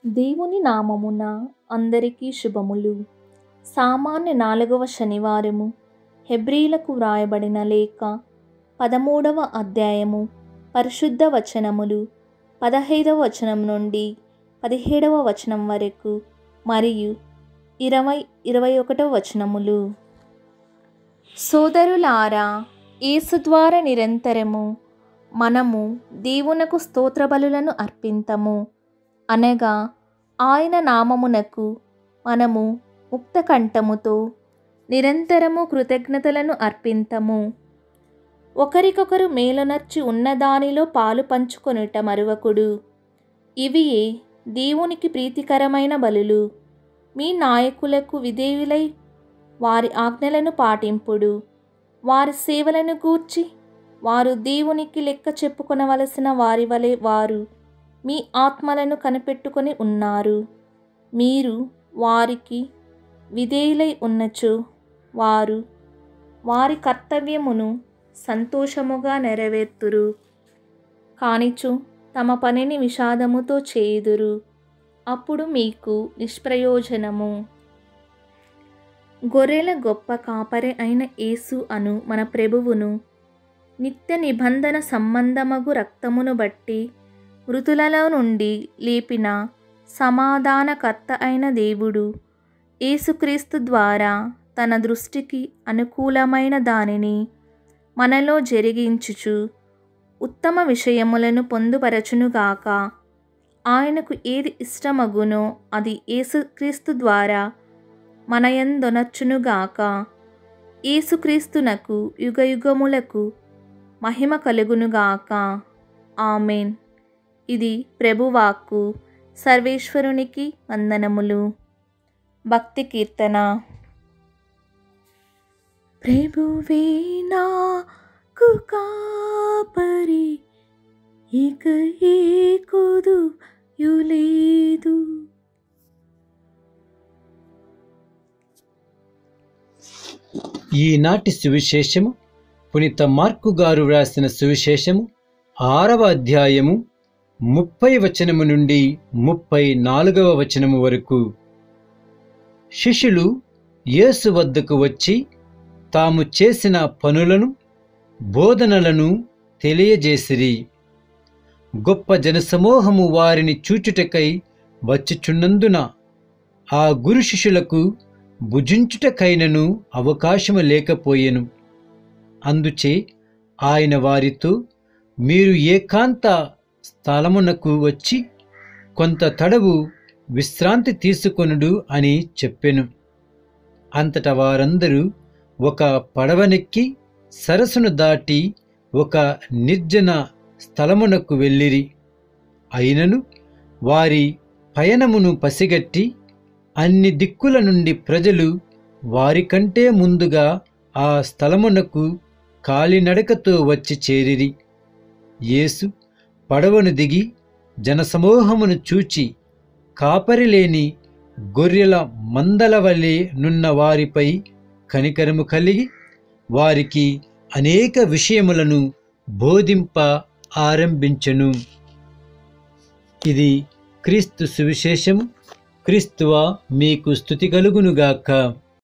దేవుని నామమున అందరికీ శుభములు సామాన్య నాలుగవ శనివారము హెబ్రీలకు వ్రాయబడిన లేఖ పదమూడవ అధ్యాయము పరిశుద్ధ వచనములు పదహైదవ వచనం నుండి పదిహేడవ వచనం వరకు మరియు ఇరవై ఇరవై ఒకటవ వచనములు సోదరులారా యేసు ద్వారా నిరంతరము మనము దేవునకు స్తోత్ర బలులను అర్పింతము అనగా ఆయన నామమునకు మనము ముక్త కంఠముతో నిరంతరము కృతజ్ఞతలను అర్పింతము ఒకరికొకరు మేలునర్చి ఉన్నదానిలో పాలు పంచుకొనుట మరువకుడు ఇవియే దేవునికి ప్రీతికరమైన బలులు మీ నాయకులకు విధేయులై వారి ఆజ్ఞలను పాటింపుడు వారి సేవలను గూర్చి వారు దేవునికి లెక్క చెప్పుకొనవలసిన వారి వలె వారు మీ ఆత్మలను కనిపెట్టుకొని ఉన్నారు మీరు వారికి విధేయులై ఉన్నచో వారు వారి కర్తవ్యమును సంతోషముగా నెరవేర్తురు కానిచు తమ పనిని విషాదముతో చేయుదురు అప్పుడు మీకు నిష్ప్రయోజనము గొర్రెల గొప్ప కాపరి అయిన యేసు అను మన ప్రభువును నిత్య నిబంధన సంబంధమగు రక్తమును బట్టి మృతులలో నుండి లేపిన సమాధానకర్త అయిన దేవుడు యేసుక్రీస్తు ద్వారా తన దృష్టికి అనుకూలమైన దానిని మనలో జరిగించుచు ఉత్తమ విషయములను పొందుపరచునుగాక ఆయనకు ఏది ఇష్టమగునో అది యేసుక్రీస్తు ద్వారా మనయందొనర్చునుగాక యేసుక్రీస్తునకు యుగయుగములకు మహిమ కలుగునుగాక ఆమెన్ ఇది ప్రభువాక్కు సర్వేశ్వరునికి వందనములు భక్తి కీర్తన ప్రభువే నాకు కాపరి ఇక ఏ కొదుయులేదు ఈనాటి సువిశేషము పునీత మార్కు గారు వ్రాసిన సువిశేషము ఆరవ అధ్యాయము ముప్పై వచనము నుండి ముప్పై నాలుగవ వచనము వరకు శిష్యులు యేసు వద్దకు వచ్చి తాము చేసిన పనులను బోధనలను తెలియజేసిరి గొప్ప జనసమూహము వారిని చూచుటకై వచ్చుచున్నందున ఆ గురు శిష్యులకు భుజించుటకైనను అవకాశము లేకపోయెను అందుచే ఆయన వారితో మీరు ఏకాంత స్థలమునకు వచ్చి కొంత తడవు విశ్రాంతి తీసుకొనుడు అని చెప్పెను అంతట వారందరూ ఒక పడవనెక్కి సరస్సును దాటి ఒక నిర్జన స్థలమునకు వెళ్ళిరి అయినను వారి పయనమును పసిగట్టి అన్ని దిక్కుల నుండి ప్రజలు వారికంటే ముందుగా ఆ స్థలమునకు కాలినడకతో వచ్చి చేరిరి యేసు పడవను దిగి జనసమూహమును చూచి కాపరిలేని గొర్రెల మందల వలె నున్న వారిపై కనికరము కలిగి వారికి అనేక విషయములను బోధింప ఆరంభించెను ఇది క్రీస్తు సువిశేషము క్రీస్తువా మీకు స్థుతి కలుగునుగాక